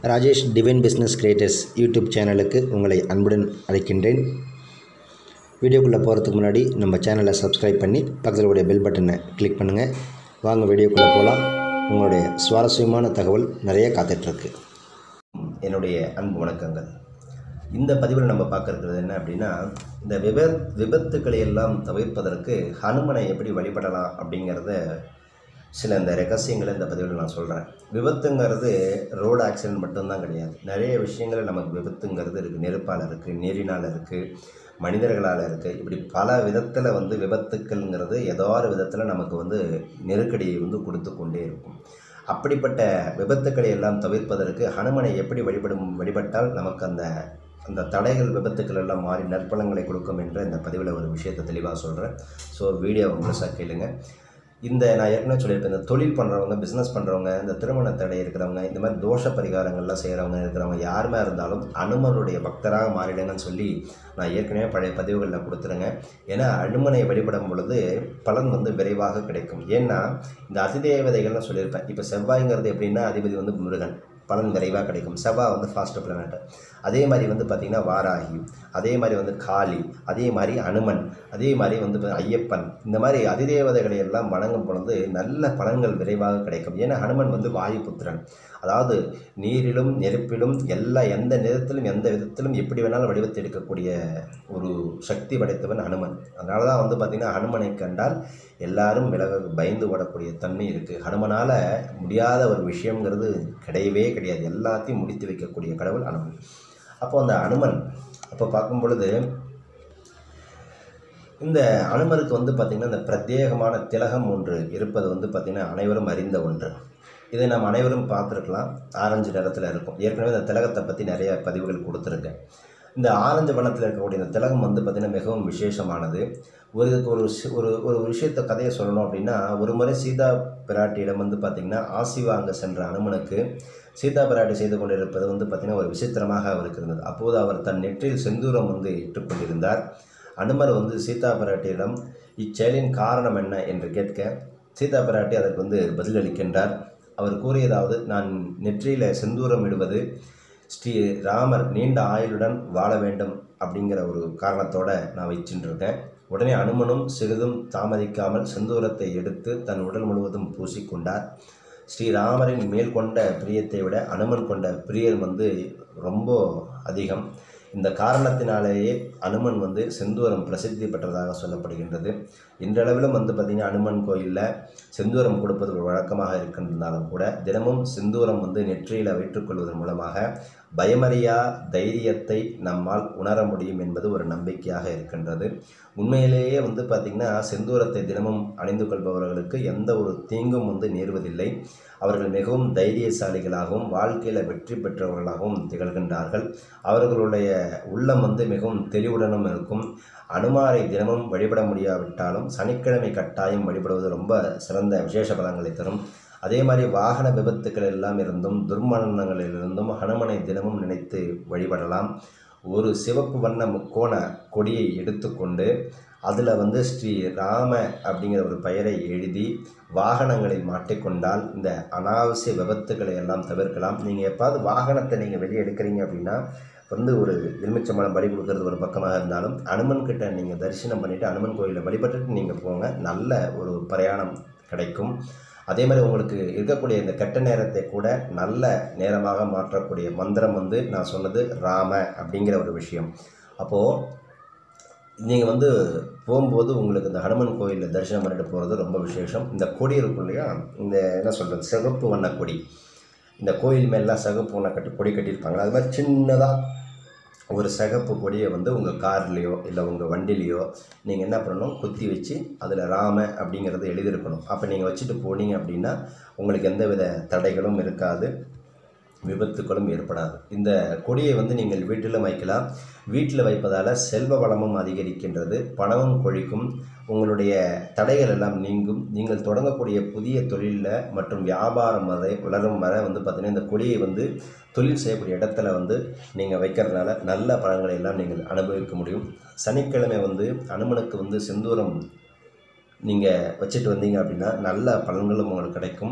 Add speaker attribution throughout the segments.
Speaker 1: Rajesh divine business creators YouTube சேனலுக்கு உங்களை அன்புடன் அழைக்கின்றேன் வீடியோக்குள்ளே போகிறதுக்கு முன்னாடி நம்ம சேனலை சப்ஸ்கிரைப் பண்ணி பக்கத்தில் உடைய பெல் பட்டனை கிளிக் பண்ணுங்கள் வாங்க வீடியோக்குள்ளே போகலாம் உங்களுடைய சுவாரஸ்யமான தகவல் நிறைய காத்துட்ருக்கு என்னுடைய அன்பு வணக்கங்கள் இந்த பதிவில் நம்ம பார்க்க இருக்கிறது என்ன அப்படின்னா இந்த விபத் விபத்துக்களை எல்லாம் தவிர்ப்பதற்கு ஹனுமனை எப்படி வழிபடலாம் அப்படிங்கிறத சில இந்த ரகசியங்களை இந்த பதிவில் நான் சொல்கிறேன் விபத்துங்கிறது ரோடு ஆக்சிடென்ட் மட்டும்தான் கிடையாது நிறைய விஷயங்கள் நமக்கு விபத்துங்கிறது இருக்குது நெருப்பால் இருக்குது நீரினால் இருக்குது மனிதர்களால் இருக்குது இப்படி பல விதத்தில் வந்து விபத்துக்கள்ங்கிறது ஏதோ ஒரு விதத்தில் நமக்கு வந்து நெருக்கடியை வந்து கொடுத்து கொண்டே இருக்கும் அப்படிப்பட்ட விபத்துக்களை எல்லாம் தவிர்ப்பதற்கு ஹனுமனை எப்படி வழிபடும் வழிபட்டால் நமக்கு அந்த அந்த தடைகள் விபத்துக்கள் எல்லாம் மாறி நற்பலங்களை கொடுக்கும் என்ற இந்த பதிவில் ஒரு விஷயத்தை தெளிவாக சொல்கிறேன் ஸோ வீடியோ முழுசாக கேளுங்க இந்த நான் ஏற்கனவே சொல்லியிருப்பேன் இந்த தொழில் பண்ணுறவங்க பிஸ்னஸ் பண்ணுறவங்க இந்த திருமண தடை இருக்கிறவங்க இந்த மாதிரி தோஷ பரிகாரங்கள்லாம் செய்கிறவங்க இருக்கிறவங்க யாருமே இருந்தாலும் அனுமனுடைய பக்தராக மாறிடுங்கன்னு சொல்லி நான் ஏற்கனவே பழைய பதிவுகளில் கொடுத்துருங்க ஏன்னா அனுமனை வழிபடும் பொழுது பலன் வந்து விரைவாக கிடைக்கும் ஏன்னா இந்த அதிதேவதைகள்னு சொல்லியிருப்பேன் இப்போ செவ்வாய்ங்கிறது எப்படின்னா அதிபதி வந்து முருகன் பலன் விரைவாக கிடைக்கும் செவ்வாய் வந்து ஃபாஸ்ட் பிளானட் அதே மாதிரி வந்து பார்த்திங்கன்னா வாராகி அதே மாதிரி வந்து காளி அதே மாதிரி அனுமன் அதே மாதிரி வந்து ஐயப்பன் இந்த மாதிரி அதிதேவதைகளை எல்லாம் வணங்கும் பொழுது நல்ல பலன்கள் விரைவாக கிடைக்கும் ஏன்னா ஹனுமன் வந்து வாயுபுத்திரன் அதாவது நீரிலும் நெருப்பிலும் எல்லா எந்த நிறத்திலும் எந்த விதத்திலும் எப்படி வேணாலும் வடிவத்தை எடுக்கக்கூடிய ஒரு சக்தி படைத்தவன் ஹனுமன் அதனால தான் வந்து பார்த்திங்கன்னா ஹனுமனை கண்டால் எல்லாரும் விலக பயந்து ஓடக்கூடிய தன்மை இருக்குது ஹனுமனால் முடியாத ஒரு விஷயங்கிறது கிடையவே கிடையாது எல்லாத்தையும் முடித்து வைக்கக்கூடிய கடவுள் அனுமன் அப்போ அந்த அனுமன் அப்போ பார்க்கும் பொழுது இந்த அனுமருக்கு வந்து பார்த்திங்கன்னா இந்த பிரத்யேகமான திலகம் ஒன்று இருப்பது வந்து பார்த்திங்கன்னா அனைவரும் அறிந்த ஒன்று இதை நாம் அனைவரும் பார்த்துருக்கலாம் ஆரஞ்சு நிறத்தில் இருக்கும் ஏற்கனவே இந்த திலகத்தை பற்றி நிறைய பதிவுகள் கொடுத்துருக்கேன் இந்த ஆரஞ்சு வண்ணத்தில் இருக்கக்கூடிய இந்த திலகம் வந்து பார்த்திங்கன்னா மிகவும் விசேஷமானது ஒரு இதுக்கு ஒரு ஒரு ஒரு விஷயத்தை கதையை சொல்லணும் அப்படின்னா ஒரு முறை சீதா பிராட்டியிடம் வந்து பார்த்திங்கன்னா ஆசி வாங்க சென்ற அனுமனுக்கு சீதா பிராட்டி செய்து கொண்டிருப்பது வந்து பார்த்திங்கன்னா ஒரு விசித்திரமாக அவருக்கு இருந்தது அப்போது அவர் தன் நெற்றியில் செந்தூரம் வந்து இட்டுக்கொண்டிருந்தார் அனுமர் வந்து சீதா பிராட்டியிடம் இச்செயலின் காரணம் என்ன என்று கேட்க சீதா பிராட்டி அதற்கு வந்து பதிலளிக்கின்றார் அவர் கூறியதாவது நான் நெற்றியில் செந்தூரம் இடுவது ஸ்ரீ ராமர் நீண்ட ஆயுளுடன் வாழ வேண்டும் அப்படிங்கிற ஒரு காரணத்தோடு நான் வச்சுட்டுருக்கேன் உடனே அனுமனும் சிறிதும் தாமதிக்காமல் செந்தூரத்தை எடுத்து தன் உடல் முழுவதும் பூசிக்கொண்டார் ஸ்ரீராமரின் மேல் கொண்ட பிரியத்தை விட அனுமன் கொண்ட பிரியர் வந்து ரொம்ப அதிகம் இந்த காரணத்தினாலேயே அனுமன் வந்து செந்தூரம் பிரசித்தி பெற்றதாக சொல்லப்படுகின்றது இன்றளவிலும் வந்து பார்த்திங்கன்னா அனுமன் கோயிலில் செந்தூரம் கொடுப்பது ஒரு வழக்கமாக இருக்கின்றாலும் கூட தினமும் செந்தூரம் வந்து நெற்றியில் வைற்றுக்கொள்வதன் மூலமாக பயமறியா தைரியத்தை நம்மால் உணர முடியும் என்பது ஒரு நம்பிக்கையாக இருக்கின்றது உண்மையிலேயே வந்து பார்த்திங்கன்னா செந்தூரத்தை தினமும் அணிந்து கொள்பவர்களுக்கு எந்த ஒரு தீங்கும் வந்து நேர்வதில்லை அவர்கள் மிகவும் தைரியசாலிகளாகவும் வாழ்க்கையில் வெற்றி பெற்றவர்களாகவும் திகழ்கின்றார்கள் அவர்களுடைய உள்ளம் வந்து மிகவும் தெளிவுடனும் இருக்கும் அனுமாரை தினமும் வழிபட முடியாவிட்டாலும் சனிக்கிழமை கட்டாயம் வழிபடுவது ரொம்ப சிறந்த விசேஷ பலங்களை தரும் அதே மாதிரி வாகன விபத்துக்கள் எல்லாம் இருந்தும் துர்மரணங்களிலிருந்தும் ஹனுமனை தினமும் நினைத்து வழிபடலாம் ஒரு சிவப்பு வண்ண முக்கோண கொடியை எடுத்துக்கொண்டு அதில் வந்து ஸ்ரீ ராம அப்படிங்கிற ஒரு பெயரை எழுதி வாகனங்களில் மாட்டிக்கொண்டால் இந்த அனாவசிய விபத்துக்களை எல்லாம் தவிர்க்கலாம் நீங்கள் எப்பாவது வாகனத்தை நீங்கள் வெளியே எடுக்கிறீங்க அப்படின்னா வந்து ஒரு எலுமிச்சம்பழம் பலி கொடுக்கறது ஒரு பக்கமாக இருந்தாலும் அனுமன் கிட்ட நீங்கள் தரிசனம் பண்ணிவிட்டு அனுமன் கோயிலில் வழிபட்டுட்டு நீங்கள் போங்க நல்ல ஒரு பிரயாணம் கிடைக்கும் அதே மாதிரி உங்களுக்கு இருக்கக்கூடிய இந்த கெட்ட நேரத்தை கூட நல்ல நேரமாக மாற்றக்கூடிய மந்திரம் வந்து நான் சொன்னது ராம அப்படிங்கிற ஒரு விஷயம் அப்போது நீங்கள் வந்து போகும்போது உங்களுக்கு இந்த ஹனுமன் கோயிலில் தரிசனம் பண்ணிட்டு போகிறது ரொம்ப விசேஷம் இந்த கொடி இருக்கும் இல்லையா இந்த என்ன சொல்கிறது சிவப்பு வண்ண கொடி இந்த கோயில் மேலாம் சிகப்பு வண்ண கட்டி கொடி கட்டியிருப்பாங்க அது மாதிரி சின்னதாக ஒரு சிகப்பு கொடியை வந்து உங்கள் கார்லேயோ இல்லை உங்கள் வண்டிலேயோ நீங்கள் என்ன பண்ணணும் குத்தி வச்சு அதில் ராம அப்படிங்கிறத எழுதியிருக்கணும் அப்போ நீங்கள் வச்சுட்டு போனீங்க அப்படின்னா உங்களுக்கு எந்தவித தடைகளும் இருக்காது விபத்துக்களும் ஏற்படாது இந்த கொடியை வந்து நீங்கள் வீட்டிலும் வைக்கலாம் வீட்டில் வைப்பதால் செல்வ வளமும் அதிகரிக்கின்றது பணமும் கொழிக்கும் உங்களுடைய தடைகள் எல்லாம் நீங்கும் நீங்கள் தொடங்கக்கூடிய புதிய தொழிலில் மற்றும் வியாபாரம் வரை வளரும் வரை வந்து பார்த்திங்கன்னா இந்த கொடியை வந்து தொழில் செய்யக்கூடிய இடத்துல வந்து நீங்கள் வைக்கிறதுனால நல்ல பலன்களை எல்லாம் நீங்கள் அனுபவிக்க முடியும் சனிக்கிழமை வந்து அனுமனுக்கு வந்து செந்தூரம் நீங்கள் வச்சுட்டு வந்தீங்க அப்படின்னா நல்ல பலன்களும் உங்களுக்கு கிடைக்கும்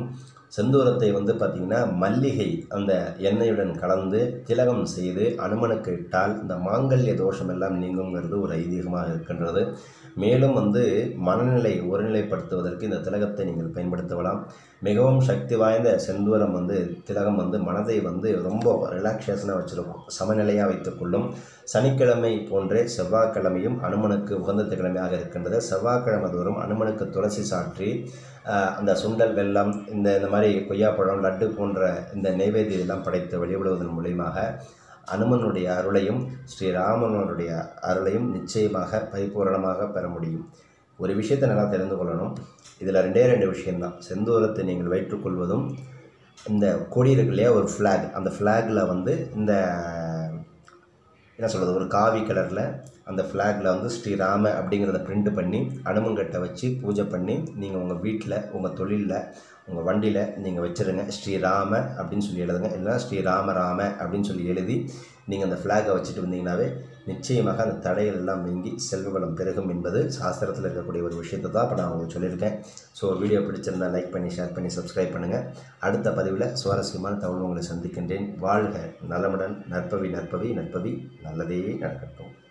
Speaker 1: செந்தூரத்தை வந்து பார்த்திங்கன்னா மல்லிகை அந்த எண்ணெயுடன் கலந்து திலகம் செய்து அனுமனுக்கு இட்டால் இந்த மாங்கல்ய தோஷம் எல்லாம் நீங்குங்கிறது ஒரு ஐதீகமாக இருக்கின்றது மேலும் வந்து மனநிலை ஒருநிலைப்படுத்துவதற்கு இந்த திலகத்தை நீங்கள் பயன்படுத்தலாம் மிகவும் சக்தி வாய்ந்த செந்தூரம் வந்து திலகம் வந்து மனதை வந்து ரொம்ப ரிலாக்ஸேஷனாக வச்சுருக்கும் சமநிலையாக வைத்துக்கொள்ளும் சனிக்கிழமை போன்றே செவ்வாய்க்கிழமையும் அனுமனுக்கு உகந்த கிழமையாக இருக்கின்றது செவ்வாய்க்கிழமை தோறும் அனுமனுக்கு துளசி சாற்றி ஆஹ், அந்த சுண்டல் வெல்லம் இந்த இந்த மாதிரி கொய்யாப்பழம் லட்டு போன்ற இந்த நைவேத்தியம் எல்லாம் படைத்து வழிபடுவதன் மூலியமாக அனுமனுடைய அருளையும் ஸ்ரீராமனுடைய அருளையும் நிச்சயமாக பரிபூரணமாக பெற முடியும் ஒரு விஷயத்தை நல்லா தெரிந்து கொள்ளணும் இதில் ரெண்டே ரெண்டு விஷயம்தான் செந்தூரத்தை நீங்கள் வைற்றுக்கொள்வதும் இந்த கொடி இருக்கு இல்லையா ஒரு ஃப்ளாக் அந்த ஃப்ளாகில் வந்து இந்த என்ன சொல்கிறது ஒரு காவி கலரில் அந்த ஃப்ளாகில் வந்து ஸ்ரீராம அப்படிங்கிறத பிரிண்ட் பண்ணி அனுமன்கிட்ட வச்சு பூஜை பண்ணி நீங்கள் உங்கள் வீட்டில் உங்கள் தொழிலில் உங்கள் வண்டியில் நீங்கள் வச்சுருங்க ஸ்ரீராம அப்படின்னு சொல்லி எழுதுங்க இல்லைன்னா ஸ்ரீராம ராம அப்படின்னு சொல்லி எழுதி நீங்கள் அந்த ஃப்ளாகை வச்சுட்டு வந்தீங்கன்னாவே நிச்சயமாக அந்த தடைகள் எல்லாம் நீங்கி செல்வ வளம் பெருகும் என்பது சாஸ்திரத்தில் இருக்கக்கூடிய ஒரு விஷயத்தை தான் இப்போ நான் உங்களுக்கு சொல்லியிருக்கேன் ஸோ வீடியோ பிடிச்சிருந்தா லைக் பண்ணி ஷேர் பண்ணி சப்ஸ்கிரைப் பண்ணுங்கள் அடுத்த பதிவில் சுவாரஸ்யமான தகவல் உங்களை சந்திக்கின்றேன் வாழ்க நலமுடன் நற்பவி நற்பவி நற்பவி நல்லதே நடக்கட்டும்